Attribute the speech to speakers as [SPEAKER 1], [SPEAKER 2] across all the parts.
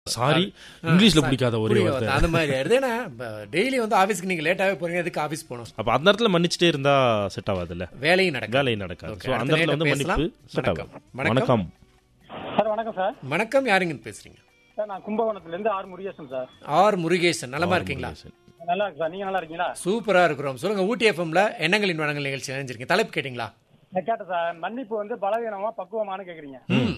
[SPEAKER 1] Sorry இங்கிலீஷ்ல பிடிக்காத ஒரே
[SPEAKER 2] புரிய
[SPEAKER 1] வார்த்தை
[SPEAKER 2] வருது. அந்த மாதிரி ஆயிருது ஏன்னா டெய்லி வந்து ஆபீஸ்க்கு நீங்க லேட்டாவே போறீங்க எதுக்கு ஆபீஸ் போகணும்
[SPEAKER 1] அப்ப அந்த இடத்துல மன்னிச்சுட்டே இருந்தா செட் ஆகாதுல்ல
[SPEAKER 2] வேலையும் நடக்கும்
[SPEAKER 1] வேலை நடக்காது
[SPEAKER 2] Okay,
[SPEAKER 1] சோ அந்த
[SPEAKER 2] அடுத்த
[SPEAKER 1] இடத்துல வந்து
[SPEAKER 2] நேரம்
[SPEAKER 1] மன்னிப்பு
[SPEAKER 2] பேசலாம்.
[SPEAKER 1] செட்
[SPEAKER 2] வணக்கம்.
[SPEAKER 1] ஆகும்
[SPEAKER 2] வணக்கம்.
[SPEAKER 1] வணக்கம்
[SPEAKER 3] சார் வணக்கம் சார்
[SPEAKER 2] வணக்கம் யாருங்க பேசுறீங்க
[SPEAKER 3] சார் நான் கும்பகோணத்துல இருந்து R Murugesan sir
[SPEAKER 2] R Murugesan நலமா இருக்கீங்களா
[SPEAKER 3] நல்லா இருக்கு சார் நீங்க நல்லா இருக்கீங்களா
[SPEAKER 2] சூப்பரா இருக்கிறோம் சொல்லுங்க ஊட்டி எஃப்எம்ல எண்ணங்களின் வளங்கள் நிகழ்ச்சி நினைஞ்சிருக்கீங்க தலைப்பு கேட்டீங்களா
[SPEAKER 3] நான் கேட்டேன் சார் மன்னிப்பு வந்து பலவீனமா பக்குவமானு கேக்குறீங்க
[SPEAKER 2] ம்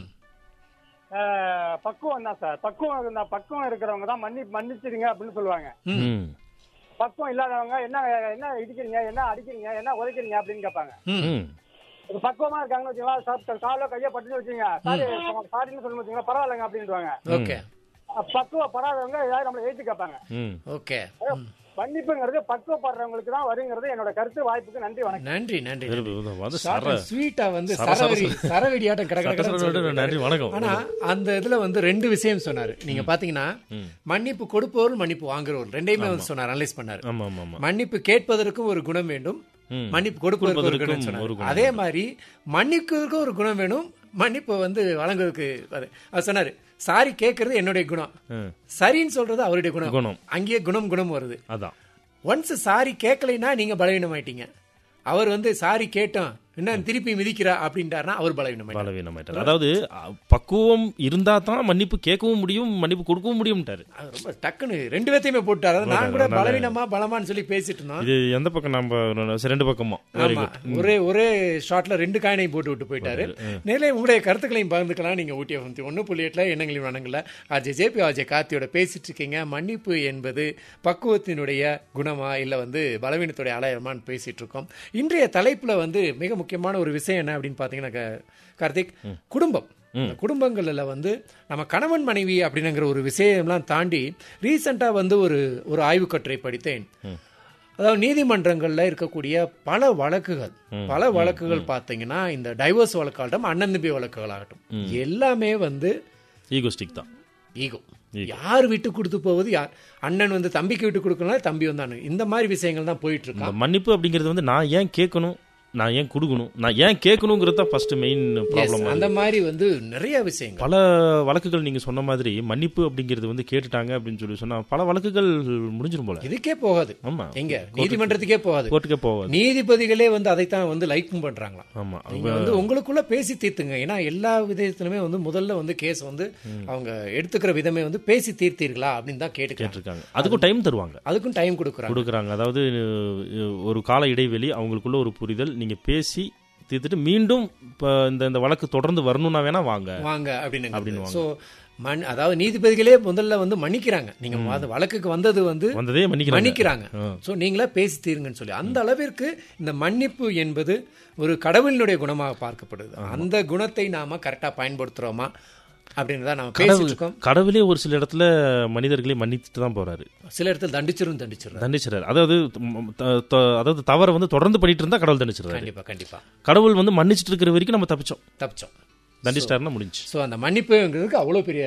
[SPEAKER 3] அஹ், பக்குவம் தான் சார் பக்குவம் இருந்தா பக்குவம் இருக்கிறவங்க தான் மன்னி மன்னிச்சிடுங்க அப்படின்னு சொல்லுவாங்க
[SPEAKER 1] ம்
[SPEAKER 3] பக்குவம் இல்லாதவங்க என்ன என்ன இடிக்கிறீங்க என்ன அடிக்கிறீங்க என்ன உதைக்கிறீங்க அப்படின்னு கேட்பாங்க
[SPEAKER 2] ம்
[SPEAKER 1] ம்
[SPEAKER 3] இப்ப பக்குவமா இருக்காங்கன்னு வச்சுங்களா சார் காலோ கையோ பட்டுன்னு வச்சுங்க சாரி சாரின்னு சொல்லணும் வச்சுங்களா பரவாயில்லைங்க அப்படின்றாங்க
[SPEAKER 2] ஓகே
[SPEAKER 3] பக்குவப்படாதவங்க ஏதாவது நம்மளை எழுத்து கேட்பாங்க
[SPEAKER 2] ம் ஓகே
[SPEAKER 3] மன்னிப்புங்கிறது பக்குவப்படுறவங்களுக்கு தான் வருங்கிறது என்னோட கருத்து வாய்ப்புக்கு நன்றி வணக்கம்
[SPEAKER 2] நன்றி நன்றி
[SPEAKER 1] இது வந்து சர
[SPEAKER 2] ஸ்வீட்டா வந்து
[SPEAKER 1] சர, சர,
[SPEAKER 2] சரவெடி சரவெடியாட்டம்
[SPEAKER 1] சர, சர, சர,
[SPEAKER 2] கடற்கரை
[SPEAKER 1] நன்றி வணக்கம்
[SPEAKER 2] ஆனா அந்த இதுல வந்து ரெண்டு விஷயம் சொன்னாரு நீங்க பாத்தீங்கன்னா மன்னிப்பு கொடுப்பவர்கள் மன்னிப்பு வாங்குறவர்கள் ரெண்டையுமே வந்து சொன்னார் அனலைஸ் பண்ணாரு
[SPEAKER 1] ஆமா ஆமா ஆமா
[SPEAKER 2] மன்னிப்பு கேட்பதற்கும் ஒரு குணம் வேண்டும்
[SPEAKER 1] ம்.
[SPEAKER 2] மன்னிப்பு கொடுப்பதற்கு ஒரு குணம்
[SPEAKER 1] கொடுப்பதற்கும்
[SPEAKER 2] சொன்னாரு.
[SPEAKER 1] ஒரு குணம்
[SPEAKER 2] அதே மாதிரி மன்னிக்கிறதுக்கும் ஒரு குணம் வேணும் மன்னிப்பு வந்து வழங்குறதுக்கு அது அவர் சொன்னாரு சாரி கேட்கறது என்னுடைய குணம்
[SPEAKER 1] ம்.
[SPEAKER 2] சரின்னு சொல்றது அவருடைய குணம்
[SPEAKER 1] குணம்.
[SPEAKER 2] அங்கேயே குணம் குணம் வருது
[SPEAKER 1] அதான்
[SPEAKER 2] ஒன்ஸ் சாரி கேட்கலைன்னா நீங்க பலவீனமாயிட்டீங்க அவர் வந்து சாரி கேட்டோம் என்ன திருப்பி மிதிக்கிறா அப்படின்ட்டாருன்னா அவர் பலவீனமாயிட்டார்
[SPEAKER 1] பலவீனமாயிட்டார் அதாவது அ, பக்குவம் இருந்தா தான் மன்னிப்பு கேட்கவும் முடியும் மன்னிப்பு கொடுக்கவும் முடியும்ட்டாரு
[SPEAKER 2] அது ரொம்ப டக்குன்னு ரெண்டு பேர்த்தையுமே போட்டாரு அதாவது நான் கூட பலவீனமா பலமான்னு சொல்லி பேசிட்டு இருந்தோம்
[SPEAKER 1] இது எந்த பக்கம் நம்ம சரி, ரெண்டு பக்கமா வெரி
[SPEAKER 2] ஆமா
[SPEAKER 1] குட்
[SPEAKER 2] ஒரே ஒரே ஷாட்ல ரெண்டு காயினையும் போட்டு விட்டு போயிட்டாரு நேரிலே உங்களுடைய கருத்துக்களையும் பகிர்ந்துக்கலாம் நீங்க ஊட்டி எஃப்எம் ஒன்று புள்ளி எட்டுல எண்ணங்களின் வனங்கள்ல அஜய் ஜேபி அஜய் கார்த்தியோட பேசிட்டு இருக்கீங்க மன்னிப்பு என்பது பக்குவத்தினுடைய குணமா இல்ல வந்து பலவீனத்துடைய அலையமான்னு பேசிட்டு இருக்கோம் இன்றைய தலைப்புல வந்து மிக முக்கியமான ஒரு விஷயம் என்ன அப்படின்னு பாத்தீங்கன்னா க- கார்த்திக் குடும்பம் இந்த குடும்பங்கள்ல வந்து நம்ம கணவன் மனைவி அப்படிங்கிற ஒரு விஷயம்லாம் தாண்டி ரீசெண்டா வந்து ஒரு ஒரு ஆய்வுக்கட்டுரை படித்தேன் அதாவது நீதிமன்றங்கள்ல இருக்கக்கூடிய பல வழக்குகள் பல வழக்குகள் பார்த்தீங்கன்னா இந்த டைவர்ஸ் வழக்காகட்டும் அண்ணன் தம்பி வழக்குகளாகட்டும் எல்லாமே வந்து
[SPEAKER 1] ஈகோஸ்டிக் தான்
[SPEAKER 2] ஈகோ யார் விட்டு கொடுத்து போவது யார் அண்ணன் வந்து தம்பிக்கு விட்டு கொடுக்கணும் தம்பி வந்து அண்ணன் இந்த மாதிரி விஷயங்கள் தான் போயிட்டு
[SPEAKER 1] இந்த
[SPEAKER 2] இருக்கான்
[SPEAKER 1] மன்னிப்பு அப்படிங்கிறது வந்து நான் ஏன் கேட்கணும் நான் ஏன் கொடுக்கணும் நான் ஏன் கேட்கணுங்கிறது தான் ஃபர்ஸ்ட் மெயின்
[SPEAKER 2] Yes,
[SPEAKER 1] ப்ராப்ளம்
[SPEAKER 2] அந்த மாதிரி வந்து நிறைய விஷயங்கள்
[SPEAKER 1] பல வழக்குகள் நீங்க சொன்ன மாதிரி மன்னிப்பு அப்படிங்கிறது வந்து கேட்டுட்டாங்க அப்படின்னு சொல்லி சொன்னா பல வழக்குகள் முடிஞ்சிரும் போல
[SPEAKER 2] இதுக்கே போகாது
[SPEAKER 1] ஆமா
[SPEAKER 2] எங்க நீதிமன்றத்துக்கே போகாது
[SPEAKER 1] கோர்ட்டுக்கே போகாது
[SPEAKER 2] நீதிபதிகளே வந்து அதைத்தான் வந்து லைக்கும் பண்றாங்களாம்
[SPEAKER 1] ஆமா
[SPEAKER 2] நீங்க வந்து உங்களுக்குள்ள பேசி தீர்த்துங்க ஏன்னா எல்லா விதத்திலுமே வந்து முதல்ல வந்து கேஸ் வந்து அவங்க எடுத்துக்கிற விதமே வந்து பேசி தீர்த்தீர்களா அப்படின்னு தான் கேட்டுக்கிறாங்க
[SPEAKER 1] கேட்டிருக்காங்க அதுக்கும் டைம் தருவாங்க
[SPEAKER 2] அதுக்கும் டைம் கொடுக்குறாங்க
[SPEAKER 1] கொடுக்குறாங்க அதாவது அஹ், ஒரு கால இடைவெளி அவங்களுக்குள்ள ஒரு புரிதல் நீங்க பேசி தீர்த்துட்டு மீண்டும் இப்ப இந்த இந்த வழக்கு தொடர்ந்து வரணும்னா வேணா வாங்க
[SPEAKER 2] வாங்க அப்படின்னு
[SPEAKER 1] அப்படின்னு
[SPEAKER 2] ஸோ மன் அதாவது நீதிபதிகளே முதல்ல வந்து மன்னிக்கிறாங்க நீங்க அந்த வழக்குக்கு வந்தது வந்து
[SPEAKER 1] வந்ததே மன்னிக்கிறாங்க
[SPEAKER 2] மன்னிக்கிறாங்க
[SPEAKER 1] ஆ.
[SPEAKER 2] ஸோ நீங்களா பேசி தீருங்கன்னு சொல்லி அந்த அளவிற்கு இந்த மன்னிப்பு என்பது ஒரு கடவுளினுடைய குணமாக பார்க்கப்படுது அந்த குணத்தை நாம கரெக்டா பயன்படுத்துறோமா அப்படின்றத நாம பேசிட்டு இருக்கோம்
[SPEAKER 1] கடவுளே ஒரு சில இடத்துல மனிதர்களை மன்னித்துட்டு தான் போறாரு
[SPEAKER 2] சில இடத்துல தண்டிச்சிரும் தண்டிச்சிடும்
[SPEAKER 1] தண்டிச்சிடறாரு அதாவது ம், த- த- அதாவது தவறை வந்து தொடர்ந்து பண்ணிட்டு இருந்தா கடவுள் தண்டிச்சிடறாரு
[SPEAKER 2] கண்டிப்பா கண்டிப்பா
[SPEAKER 1] கடவுள் வந்து மன்னிச்சிட்டு இருக்கிற வரைக்கும் நம்ம தப்பிச்சோம்
[SPEAKER 2] தப்பிச்சோம்
[SPEAKER 1] தண்டிச்சிட்டாருன்னா முடிஞ்சு
[SPEAKER 2] ஸோ அந்த மன்னிப்புங்கிறதுக்கு அவ்வளோ பெரிய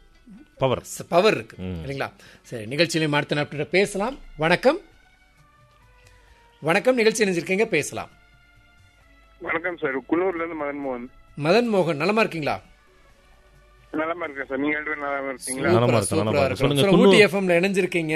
[SPEAKER 1] பவர்
[SPEAKER 2] பவர் இருக்கு இல்லைங்களா சரி நிகழ்ச்சியிலையும் அடுத்த நாட்கள் பேசலாம் வணக்கம் வணக்கம் நிகழ்ச்சி நினைச்சிருக்கீங்க பேசலாம்
[SPEAKER 4] வணக்கம் சார் குன்னூர்ல இருந்து மதன் மோகன்
[SPEAKER 2] மதன் மோகன் நலமா இருக்கீங்களா
[SPEAKER 4] நலமா இருக்கேன் சார் நீங்க ரெண்டு பேரும் நலமா இருக்கீங்களா
[SPEAKER 1] நலமா
[SPEAKER 2] சூப்பரா,
[SPEAKER 1] இருக்கு,
[SPEAKER 2] சூப்பரா
[SPEAKER 1] நலமா இருக்கு.
[SPEAKER 2] இருக்கு.
[SPEAKER 1] சொல்லுங்க,
[SPEAKER 2] சொல்லுங்க,
[SPEAKER 1] குன்னூர்.
[SPEAKER 2] ஊட்டி எஃப்எம்ல இணைஞ்சிருக்கீங்க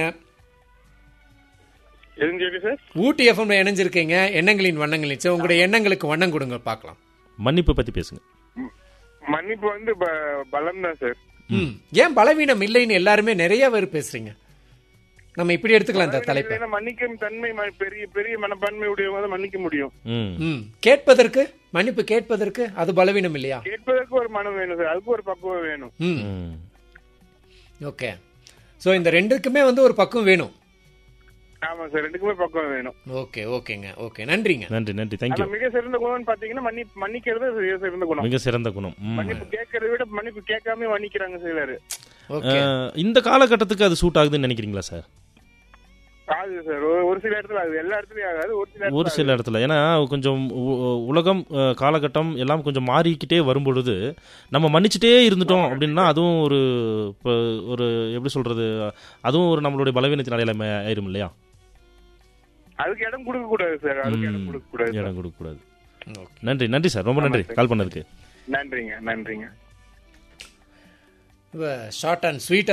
[SPEAKER 4] எதுவும் சொல்லி சார்
[SPEAKER 2] ஊட்டி எஃப்எம்ல இணைஞ்சிருக்கீங்க எண்ணங்களின் வண்ணங்களின் சரி, உங்களுடைய எண்ணங்களுக்கு வண்ணம் கொடுங்க பார்க்கலாம்
[SPEAKER 1] மன்னிப்பு பத்தி பேசுங்க
[SPEAKER 4] ம், மன்னிப்பு வந்து ப- பலம் தான் சார்
[SPEAKER 2] ம். ஏன் பலவீனம் இல்லைன்னு எல்லாருமே நிறைய பேர் பேசுறீங்க நம்ம இப்படி எடுத்துக்கலாம் இந்த தலைப்பை
[SPEAKER 4] ஏன்னா மன்னிக்கும் தன்மை ம- பெரிய பெரிய மனப்பான்மை உடையவங்க தான் மன்னிக்க முடியும்
[SPEAKER 1] ம்
[SPEAKER 2] ம். கேட்பதற்கு மன்னிப்பு கேட்பதற்கு அது பலவீனம் இல்லையா
[SPEAKER 4] கேட்பதற்கு ஒரு மனம் வேணும் சார் அதுக்கு ஒரு பக்குவம் வேணும்
[SPEAKER 2] ம்
[SPEAKER 1] ம்.
[SPEAKER 2] ஓகே ஸோ இந்த ரெண்டுக்குமே வந்து ஒரு பக்கம் வேணும்
[SPEAKER 4] ஆமா சார் ரெண்டுக்குமே பக்குவம் வேணும்
[SPEAKER 2] ஓகே ஓகேங்க ஓகே நன்றிங்க
[SPEAKER 1] நன்றி நன்றி
[SPEAKER 4] ஆனா
[SPEAKER 1] தேங்க்யூ
[SPEAKER 4] மிக சிறந்த குணம்னு பாத்தீங்கன்னா மன்னி மன்னிக்கிறது மிக சிறந்த குணம்
[SPEAKER 1] மிக சிறந்த குணம் ம்.
[SPEAKER 4] மன்னிப்பு கேட்கறத விட மன்னிப்பு கேட்காம மன்னிக்கிறாங்க சிலர்
[SPEAKER 2] ஓகே
[SPEAKER 1] அஹ், இந்த காலகட்டத்துக்கு அது சூட் ஆகுதுன்னு நினைக்கிறீங்களா சார்
[SPEAKER 4] ஆகுது சார் ஒரு- ஒரு சில இடத்துல ஆகுது எல்லா இடத்துலயும் ஆகாது ஒரு சில
[SPEAKER 1] ஒரு
[SPEAKER 4] இடத்துல
[SPEAKER 1] சில இடத்துல ஏன்னா கொஞ்சம் உ- உலகம் அஹ், காலகட்டம் எல்லாம் கொஞ்சம் மாறிக்கிட்டே வரும் பொழுது நம்ம மன்னிச்சுட்டே இருந்துட்டோம் அப்படின்னா அதுவும் ஒரு இப்போ ஒரு எப்படி சொல்றது அதுவும் ஒரு நம்மளுடைய பலவீனத்தின் அடையாளம் ஆயிரும் இல்லையா
[SPEAKER 4] அதுக்கு இடம் கொடுக்க கூடாது சார் அதுக்கு இடம்
[SPEAKER 1] ம்.
[SPEAKER 4] கொடுக்க கூடாது
[SPEAKER 1] இடம் கொடுக்க கூடாது
[SPEAKER 2] ஓகே
[SPEAKER 1] நன்றி நன்றி சார் ரொம்ப நன்றி கால் பண்ணதுக்கு
[SPEAKER 4] நன்றிங்க நன்றிங்க
[SPEAKER 2] இப்போ ஷார்ட் அண்ட் ஸ்வீட்